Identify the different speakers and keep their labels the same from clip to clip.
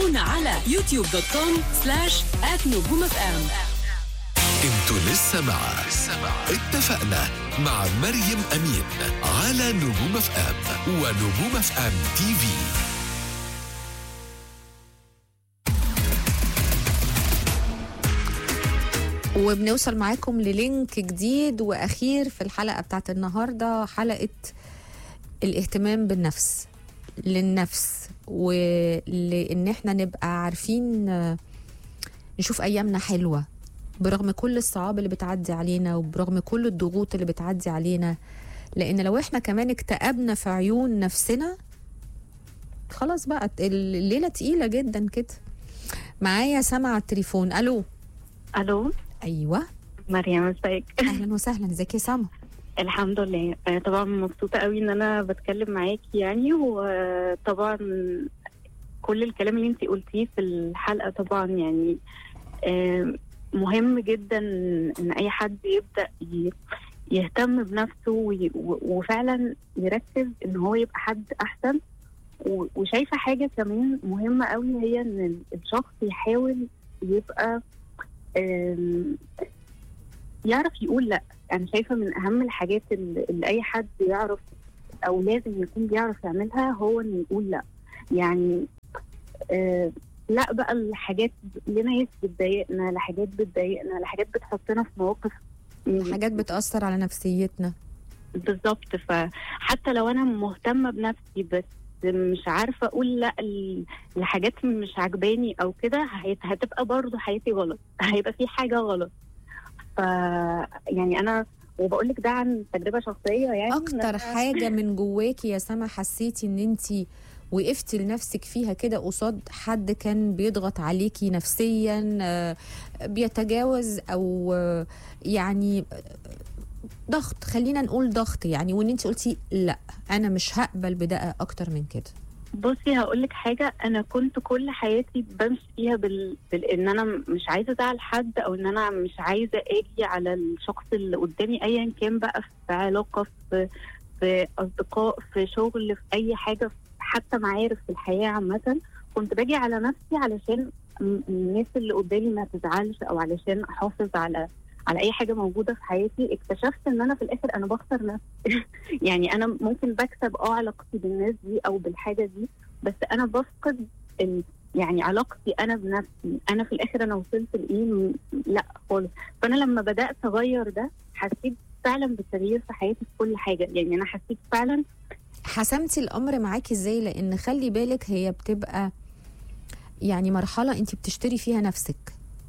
Speaker 1: تابعونا على يوتيوب دوت كوم سلاش نجوم اف ام
Speaker 2: انتوا لسه مع اتفقنا مع مريم امين على نجوم اف ام ونجوم اف ام تي في
Speaker 3: وبنوصل معاكم للينك جديد واخير في الحلقه بتاعت النهارده حلقه الاهتمام بالنفس للنفس ولان احنا نبقى عارفين آه، نشوف ايامنا حلوه برغم كل الصعاب اللي بتعدي علينا وبرغم كل الضغوط اللي بتعدي علينا لان لو احنا كمان اكتئبنا في عيون نفسنا خلاص بقى الليله تقيله جدا كده معايا سما على التليفون الو
Speaker 4: الو
Speaker 3: ايوه
Speaker 4: مريم ازيك
Speaker 3: اهلا وسهلا ازيك يا سما
Speaker 4: الحمد لله آه، طبعا مبسوطه قوي ان انا بتكلم معاكي يعني وطبعا كل الكلام اللي انت قلتيه في الحلقه طبعا يعني آه، مهم جدا ان اي حد يبدا ي- يهتم بنفسه وي- و- وفعلا يركز ان هو يبقى حد احسن و- وشايفه حاجه كمان مهمه قوي هي ان الشخص يحاول يبقى آم، يعرف يقول لا انا شايفه من اهم الحاجات اللي اللي اي حد يعرف او لازم يكون بيعرف يعملها هو انه يقول لا يعني آه لا بقى الحاجات لناس بتضايقنا لحاجات بتضايقنا لحاجات بتحطنا في مواقف
Speaker 3: حاجات بتاثر على نفسيتنا
Speaker 4: بالظبط فحتى لو انا مهتمه بنفسي بس مش عارفه اقول لا ل- لحاجات مش عجباني او كده هيت- هتبقى برضه حياتي غلط هيبقى في حاجه غلط ف يعني انا وبقول لك ده عن تجربه شخصيه يعني إن
Speaker 3: اكتر
Speaker 4: أنا-
Speaker 3: حاجه من جواكي يا سما حسيتي ان انت وقفتي لنفسك فيها كده قصاد حد كان بيضغط عليكي نفسيا آه، بيتجاوز او آه، يعني آه، ضغط خلينا نقول ضغط يعني وان انت قلتي لا انا مش هقبل بده اكتر من كده
Speaker 4: بصي هقول لك حاجه انا كنت كل حياتي بمشي فيها بال... بان انا مش عايزه ازعل حد او ان انا مش عايزه اجي على الشخص اللي قدامي ايا كان بقى في علاقه في في اصدقاء في شغل في اي حاجه حتى معارف في الحياه عامه كنت باجي على نفسي علشان م- الناس اللي قدامي ما تزعلش او علشان احافظ على على اي حاجه موجوده في حياتي اكتشفت ان انا في الاخر انا بخسر نفسي يعني انا ممكن بكسب اه علاقتي بالناس دي او بالحاجه دي بس انا بفقد ال... يعني علاقتي انا بنفسي انا في الاخر انا وصلت لايه م- لا خالص فانا لما بدات اغير ده حسيت فعلا بالتغيير في حياتي في كل حاجه يعني انا حسيت فعلا
Speaker 3: حسمتي الامر معاكي ازاي لان خلي بالك هي بتبقى يعني مرحله انت بتشتري فيها نفسك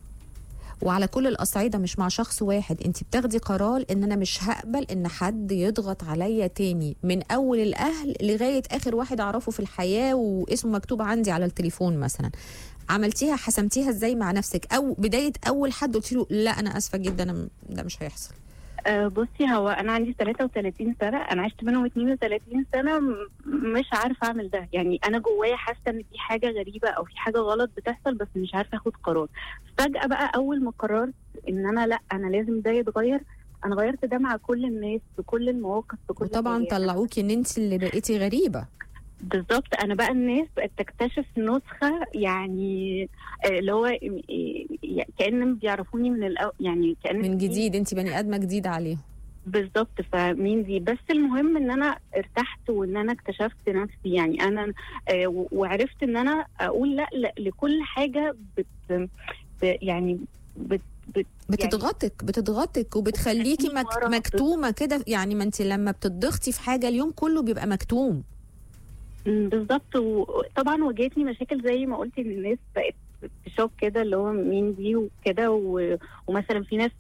Speaker 3: وعلى كل الاصعده مش مع شخص واحد انت بتاخدي قرار ان انا مش هقبل ان حد يضغط عليا تاني من اول الاهل لغايه اخر واحد اعرفه في الحياه واسمه مكتوب عندي على التليفون مثلا عملتيها حسمتيها ازاي مع نفسك او بدايه اول حد قلت له لا انا اسفه جدا أنا م- ده مش هيحصل
Speaker 4: آه بصي هو انا عندي 33 سنه انا عشت منهم 32 سنه م- مش عارفه اعمل ده يعني انا جوايا حاسه ان في حاجه غريبه او في حاجه غلط بتحصل بس مش عارفه اخد قرار فجاه بقى اول ما قررت ان انا لا انا لازم ده يتغير انا غيرت ده مع كل الناس في كل المواقف في كل
Speaker 3: وطبعا
Speaker 4: حاجة.
Speaker 3: طلعوكي ان انت اللي بقيتي غريبه
Speaker 4: بالظبط انا بقى الناس بقت تكتشف نسخه يعني آه، اللي هو آه، كانهم بيعرفوني من الأول يعني كان
Speaker 3: من جديد انت بني ادمه جديده عليهم
Speaker 4: بالظبط فمين دي بس المهم ان انا ارتحت وان انا اكتشفت نفسي يعني انا آه، و- وعرفت ان انا اقول لا, لا لكل حاجه بت ب- يعني بت بت
Speaker 3: بتضغطك بتضغطك وبتخليكي مك
Speaker 4: ورا
Speaker 3: مكتومه كده يعني ما انت لما بتضغطي في حاجه اليوم كله بيبقى مكتوم
Speaker 4: مم، بالظبط وطبعا واجهتني مشاكل زي ما قلت ان الناس بقت في شوك كده اللي هو مين دي وكده و- ومثلا في ناس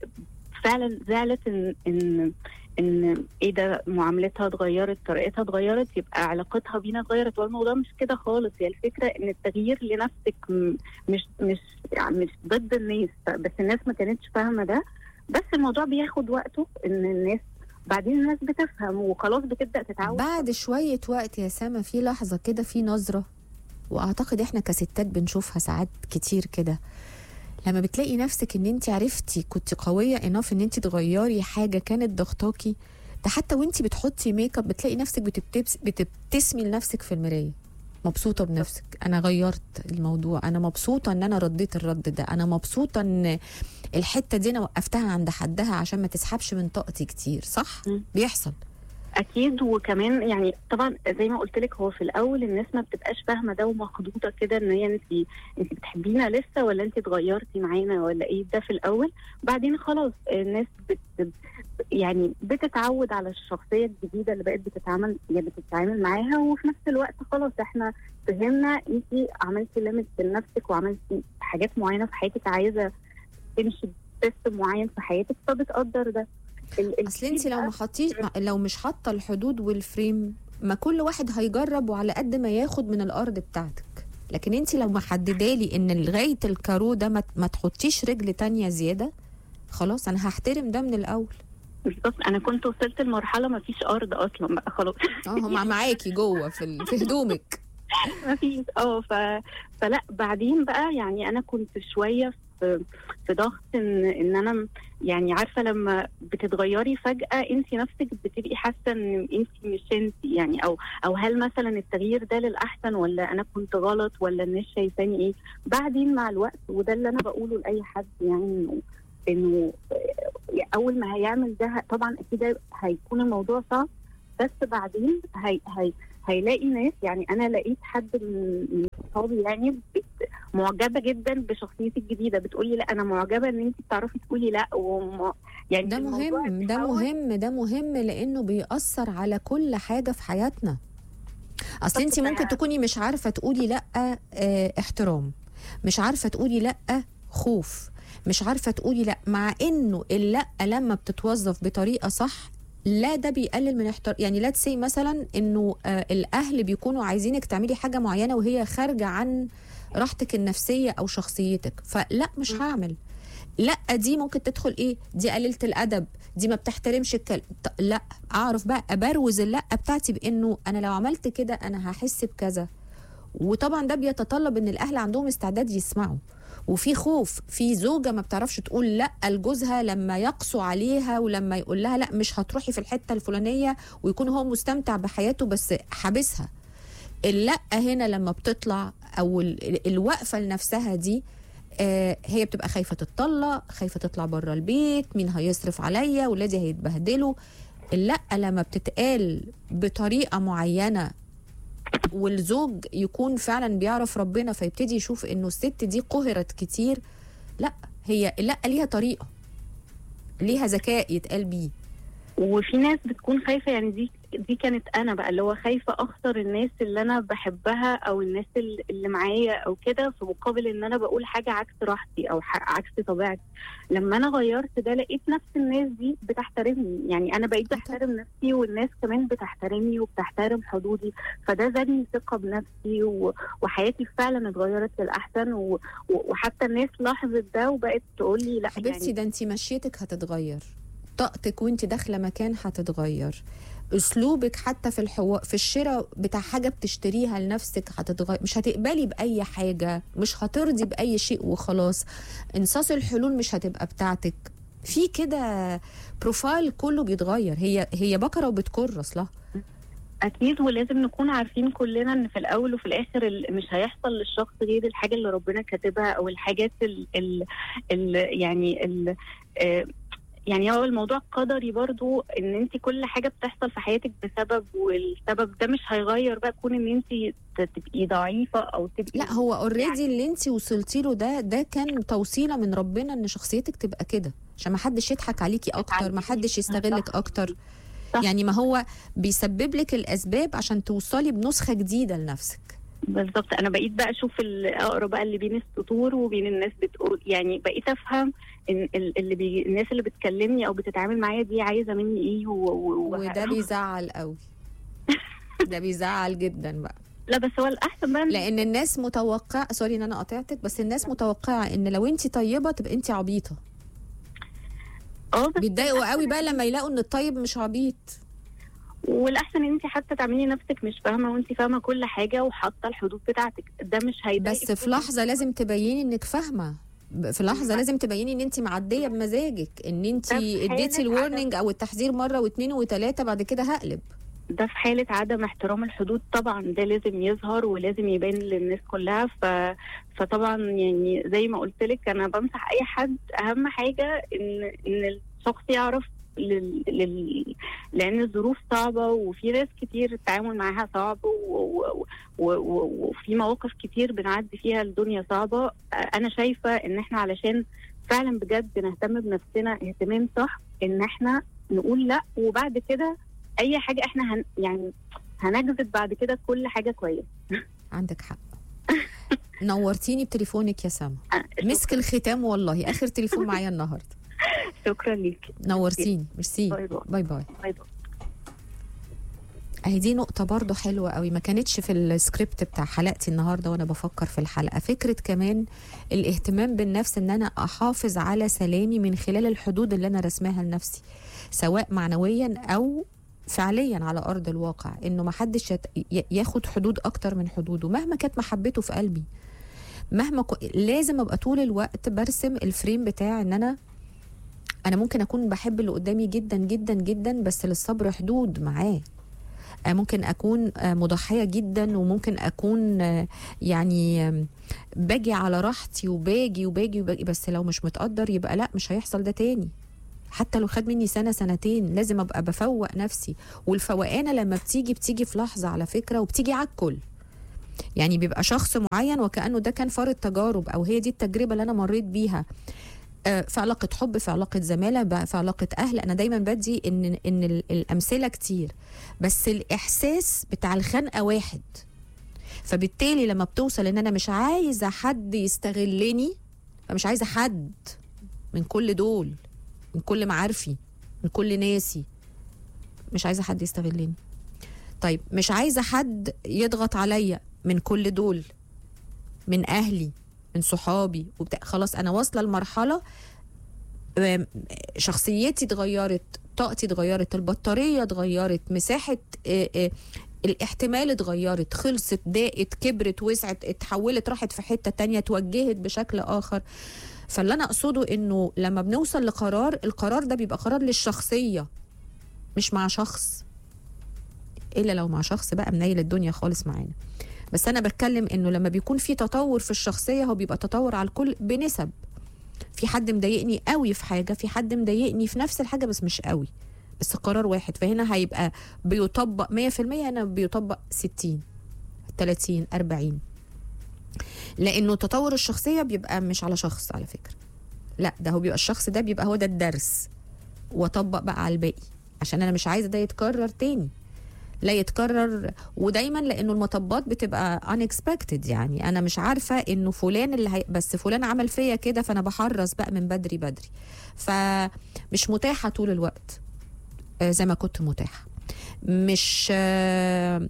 Speaker 4: فعلا زعلت ان ان ان ايه ده معاملتها اتغيرت طريقتها اتغيرت يبقى علاقتها بينا اتغيرت والموضوع مش كده خالص هي الفكره ان التغيير لنفسك م- مش مش يعني مش ضد الناس بس الناس ما كانتش فاهمه ده بس الموضوع بياخد وقته ان الناس بعدين الناس بتفهم وخلاص بتبدا تتعود
Speaker 3: بعد شويه وقت يا سما في لحظه كده في نظره واعتقد احنا كستات بنشوفها ساعات كتير كده لما بتلاقي نفسك ان انت عرفتي كنت قويه اناف ان انت تغيري حاجه كانت ضغطاكي ده حتى وانت بتحطي ميك اب بتلاقي نفسك بتبتبس بتبتسمي لنفسك في المرايه مبسوطة بنفسك أنا غيرت الموضوع أنا مبسوطة أن أنا رديت الرد ده أنا مبسوطة أن الحتة دي أنا وقفتها عند حدها عشان ما تسحبش من طاقتي كتير صح؟
Speaker 4: مم.
Speaker 3: بيحصل
Speaker 4: اكيد وكمان يعني طبعا زي ما قلت لك هو في الاول الناس ما بتبقاش فاهمه ده ومخضوضه كده ان هي انت انت بتحبينا لسه ولا انت اتغيرتي معانا ولا ايه ده في الاول بعدين خلاص الناس بت يعني بتتعود على الشخصيه الجديده اللي بقت بتتعامل يعني بتتعامل معاها وفي نفس الوقت خلاص احنا فهمنا انت عملتي ليميت لنفسك وعملتي حاجات معينه في حياتك عايزه تمشي بسيستم معين في حياتك فبتقدر ده ال-
Speaker 3: اصل انت لو
Speaker 4: الجديد
Speaker 3: ما حطيش لو مش حاطه الحدود والفريم ما كل واحد هيجرب وعلى قد ما ياخد من الارض بتاعتك لكن انت لو محدده لي ان لغايه الكارو ده ما, ما تحطيش رجل تانية زياده خلاص انا هحترم ده من الاول
Speaker 4: بالظبط انا كنت وصلت لمرحله ما فيش ارض اصلا بقى خلاص
Speaker 3: اه هم معاكي جوه في ال- في هدومك
Speaker 4: ما فيش اه ف... فلا بعدين بقى يعني انا كنت شويه في في ضغط ان ان انا م- يعني عارفه لما بتتغيري فجاه انت نفسك بتبقي حاسه ان انت مش انت يعني او او هل مثلا التغيير ده للاحسن ولا انا كنت غلط ولا الناس شايفاني ايه بعدين مع الوقت وده اللي انا بقوله لاي حد يعني انه انه آه، اول ما هيعمل ده ه- طبعا اكيد هيكون الموضوع صعب بس بعدين هي هي هيلاقي ناس يعني انا لقيت حد من من صحابي يعني بت- معجبه جدا بشخصيتي الجديده بتقولي لا انا معجبه ان انت بتعرفي تقولي لا وم... يعني
Speaker 3: ده
Speaker 4: الموضوع
Speaker 3: مهم ده
Speaker 4: اتحول-
Speaker 3: مهم ده مهم لانه بيأثر على كل حاجه في حياتنا اصل انت
Speaker 4: طب
Speaker 3: ممكن
Speaker 4: ده-
Speaker 3: تكوني مش عارفه تقولي لا آه، احترام مش عارفه تقولي لا خوف مش عارفه تقولي لا مع انه اللا لما بتتوظف بطريقه صح لا ده بيقلل من احترام يعني لا تسي مثلا انه آه الاهل بيكونوا عايزينك تعملي حاجه معينه وهي خارجه عن راحتك النفسيه او شخصيتك فلا مش
Speaker 4: م.
Speaker 3: هعمل لا دي ممكن تدخل ايه دي قليله الادب دي ما بتحترمش الكلام لا اعرف بقى ابروز اللا بتاعتي بانه انا لو عملت كده انا هحس بكذا وطبعا ده بيتطلب ان الاهل عندهم استعداد يسمعوا وفي خوف في زوجه ما بتعرفش تقول لا لجوزها لما يقسو عليها ولما يقول لها لا مش هتروحي في الحته الفلانيه ويكون هو مستمتع بحياته بس حابسها اللا هنا لما بتطلع او ال- الوقفه لنفسها دي آه، هي بتبقى خايفه تتطلق خايفه تطلع بره البيت مين هيصرف عليا ولادي هيتبهدلوا اللا لما بتتقال بطريقه معينه والزوج يكون فعلا بيعرف ربنا فيبتدي يشوف انه الست دي قهرت كتير لا هي لا ليها طريقه ليها ذكاء يتقال بيه
Speaker 4: وفي ناس بتكون خايفه يعني دي دي كانت انا بقى اللي هو خايفه اخسر الناس اللي انا بحبها او الناس ال- اللي معايا او كده في مقابل ان انا بقول حاجه عكس راحتي او ح- عكس طبيعتي لما انا غيرت ده لقيت نفس الناس دي بتحترمني يعني انا بقيت بحترم نفسي والناس كمان بتحترمني وبتحترم حدودي فده زادني ثقه بنفسي و- وحياتي فعلا اتغيرت للاحسن و- و- وحتى الناس لاحظت ده وبقت تقول لي لا
Speaker 3: حبيبتي
Speaker 4: يعني
Speaker 3: ده انت مشيتك هتتغير طاقتك وانت داخله مكان هتتغير اسلوبك حتى في الحو... في الشراء بتاع حاجه بتشتريها لنفسك هتتغير مش هتقبلي باي حاجه مش هترضي باي شيء وخلاص انصاص الحلول مش هتبقى بتاعتك في كده بروفايل كله بيتغير هي هي بكره وبتكر اصلها
Speaker 4: اكيد ولازم نكون عارفين كلنا ان في الاول وفي الاخر ال- مش هيحصل للشخص غير الحاجه اللي ربنا كاتبها او الحاجات ال ال ال يعني ال آه، يعني هو الموضوع قدري برضو ان انت كل حاجه بتحصل في حياتك بسبب والسبب ده مش هيغير بقى كون ان انت ت- تبقي ضعيفه او تبقي
Speaker 3: لا هو اوريدي اللي انت وصلتي له ده ده كان توصيله من ربنا ان شخصيتك تبقى كده عشان ما حدش يضحك عليكي اكتر ما حدش يستغلك
Speaker 4: صح.
Speaker 3: اكتر
Speaker 4: صح.
Speaker 3: يعني ما هو بيسبب لك الاسباب عشان توصلي بنسخه جديده لنفسك
Speaker 4: بالظبط انا بقيت بقى اشوف ال- اقرا بقى اللي بين السطور وبين الناس بتقول يعني بقيت افهم ان ال- اللي بي الناس اللي بتكلمني او بتتعامل معايا دي عايزه مني ايه و... و...
Speaker 3: وده
Speaker 4: وه-
Speaker 3: بيزعل قوي ده بيزعل جدا بقى
Speaker 4: لا بس هو الاحسن بقى إن-
Speaker 3: لان الناس متوقعه سوري ان انا قطعتك بس الناس متوقعه ان لو انت طيبه تبقى انت عبيطه
Speaker 4: اه بس
Speaker 3: بيتضايقوا قوي بقى لما يلاقوا ان الطيب مش عبيط
Speaker 4: والاحسن ان انت حتى تعملي نفسك مش فاهمه وانت فاهمه كل حاجه وحاطه الحدود بتاعتك ده مش هيضايقك
Speaker 3: بس في لحظه لازم تبيني انك فاهمه ب- في لحظه لازم تبيني ان انت معديه بمزاجك ان انت
Speaker 4: ده في حالة
Speaker 3: اديتي الورنينج او التحذير مره واثنين وثلاثه بعد كده هقلب
Speaker 4: ده في حالة عدم احترام الحدود طبعا ده لازم يظهر ولازم يبان للناس كلها ف... فطبعا يعني زي ما قلت لك انا بنصح اي حد اهم حاجة ان ان الشخص يعرف لل... لل... لان الظروف صعبة وفي ناس كتير التعامل معاها صعب و... و... و... و... وفي مواقف كتير بنعدي فيها الدنيا صعبة انا شايفة ان احنا علشان فعلا بجد نهتم بنفسنا اهتمام صح ان احنا نقول لا وبعد كده اي حاجه احنا هن يعني هنجذب بعد كده كل حاجه كويسه
Speaker 3: عندك حق نورتيني بتليفونك يا سما مسك الختام والله اخر تليفون معايا النهارده
Speaker 4: شكرا ليك
Speaker 3: نورتيني ميرسي
Speaker 4: باي باي.
Speaker 3: باي باي
Speaker 4: باي باي
Speaker 3: اهي دي نقطة برضو حلوة قوي ما كانتش في السكريبت بتاع حلقتي النهاردة وانا بفكر في الحلقة فكرة كمان الاهتمام بالنفس ان انا احافظ على سلامي من خلال الحدود اللي انا رسماها لنفسي سواء معنويا او فعليا على ارض الواقع انه ما حدش يت- ي- ياخد حدود اكتر من حدوده مهما كانت محبته في قلبي مهما ك... لازم ابقى طول الوقت برسم الفريم بتاع ان انا انا ممكن اكون بحب اللي قدامي جدا جدا جدا بس للصبر حدود معاه آه، ممكن اكون آه، مضحيه جدا وممكن اكون آه، يعني آم، باجي على راحتي وباجي وباجي وباجي بس لو مش متقدر يبقى لا مش هيحصل ده تاني حتى لو خد مني سنه سنتين لازم ابقى بفوق نفسي والفوقانه لما بتيجي بتيجي في لحظه على فكره وبتيجي على الكل يعني بيبقى شخص معين وكانه ده كان فار التجارب او هي دي التجربه اللي انا مريت بيها آه، في علاقه حب في علاقه زماله بقى في علاقه اهل انا دايما بدي ان ان ال- الامثله كتير بس الاحساس بتاع الخنقه واحد فبالتالي لما بتوصل ان انا مش عايزه حد يستغلني فمش عايزه حد من كل دول من كل معارفي من كل ناسي مش عايزه حد يستغلني طيب مش عايزه حد يضغط عليا من كل دول من اهلي من صحابي وبتاع خلاص انا واصله لمرحله آم، شخصيتي اتغيرت طاقتي اتغيرت البطاريه اتغيرت مساحه آه، آه، الاحتمال اتغيرت خلصت ضاقت كبرت وسعت اتحولت راحت في حته تانية توجهت بشكل اخر فاللي انا اقصده انه لما بنوصل لقرار القرار ده بيبقى قرار للشخصيه مش مع شخص الا لو مع شخص بقى منيل الدنيا خالص معانا بس انا بتكلم انه لما بيكون في تطور في الشخصيه هو بيبقى تطور على الكل بنسب في حد مضايقني قوي في حاجه في حد مضايقني في نفس الحاجه بس مش قوي بس قرار واحد فهنا هيبقى بيطبق 100% هنا بيطبق 60 30 40 لانه تطور الشخصيه بيبقى مش على شخص على فكره لا ده هو بيبقى الشخص ده بيبقى هو ده الدرس واطبق بقى على الباقي عشان انا مش عايزه ده يتكرر تاني لا يتكرر ودايما لانه المطبات بتبقى unexpected يعني انا مش عارفه انه فلان اللي هي بس فلان عمل فيا كده فانا بحرص بقى من بدري بدري فمش متاحه طول الوقت آه، زي ما كنت متاحه مش آه،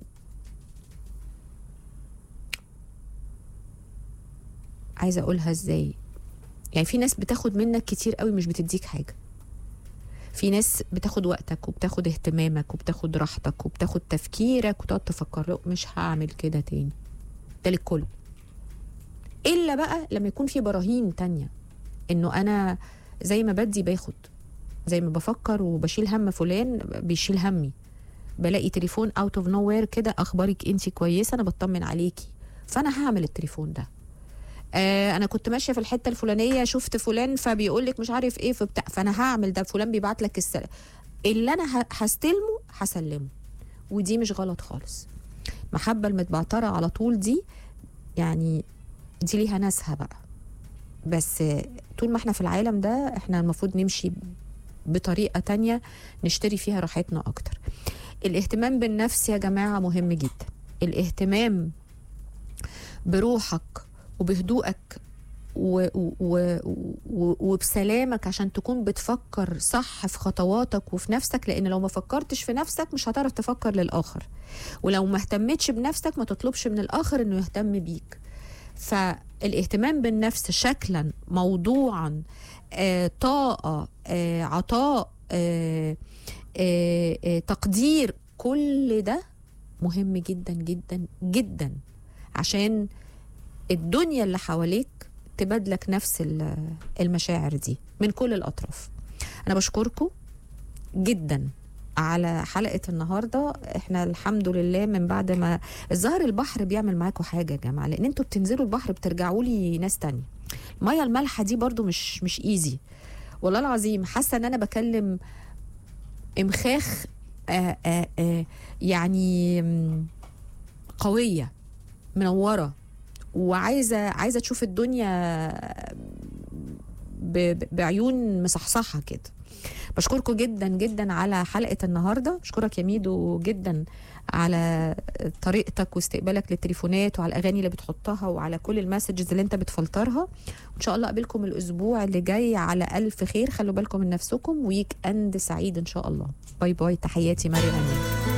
Speaker 3: عايزه اقولها ازاي يعني في ناس بتاخد منك كتير قوي مش بتديك حاجه في ناس بتاخد وقتك وبتاخد اهتمامك وبتاخد راحتك وبتاخد تفكيرك وتقعد تفكر له مش هعمل كده تاني ده للكل الا بقى لما يكون في براهين تانية انه انا زي ما بدي باخد زي ما بفكر وبشيل هم فلان بيشيل همي بلاقي تليفون اوت اوف نو وير كده اخبارك انت كويسه انا بطمن عليكي فانا هعمل التليفون ده آه انا كنت ماشيه في الحته الفلانيه شفت فلان فبيقول لك مش عارف ايه فبتاع فانا هعمل ده فلان بيبعت لك السلام اللي انا ه- هستلمه هسلمه ودي مش غلط خالص المحبه المتبعتره على طول دي يعني دي ليها ناسها بقى بس آه، طول ما احنا في العالم ده احنا المفروض نمشي بطريقه تانية نشتري فيها راحتنا اكتر الاهتمام بالنفس يا جماعه مهم جدا الاهتمام بروحك وبهدوءك و و و و وبسلامك عشان تكون بتفكر صح في خطواتك وفي نفسك لان لو ما فكرتش في نفسك مش هتعرف تفكر للاخر ولو ما اهتمتش بنفسك ما تطلبش من الاخر انه يهتم بيك فالاهتمام بالنفس شكلا موضوعا آه، طاقه آه، عطاء آه، آه، آه، تقدير كل ده مهم جدا جدا جدا عشان الدنيا اللي حواليك تبادلك نفس ال- المشاعر دي من كل الأطراف أنا بشكركم جدا على حلقه النهارده احنا الحمد لله من بعد ما الظاهر البحر بيعمل معاكم حاجه يا جماعه لان انتوا بتنزلوا البحر بترجعوا لي ناس تانية الميه المالحه دي برضو مش مش ايزي والله العظيم حاسه ان انا بكلم امخاخ آآ آآ يعني مم، قويه منوره وعايزه عايزه تشوف الدنيا ب- ب- بعيون مصحصحه كده بشكركم جدا جدا على حلقه النهارده بشكرك يا ميدو جدا على طريقتك واستقبالك للتليفونات وعلى الاغاني اللي بتحطها وعلى كل المسجز اللي انت بتفلترها وان شاء الله اقابلكم الاسبوع اللي جاي على الف خير خلوا بالكم من نفسكم ويك اند سعيد ان شاء الله باي باي تحياتي مريم أمين.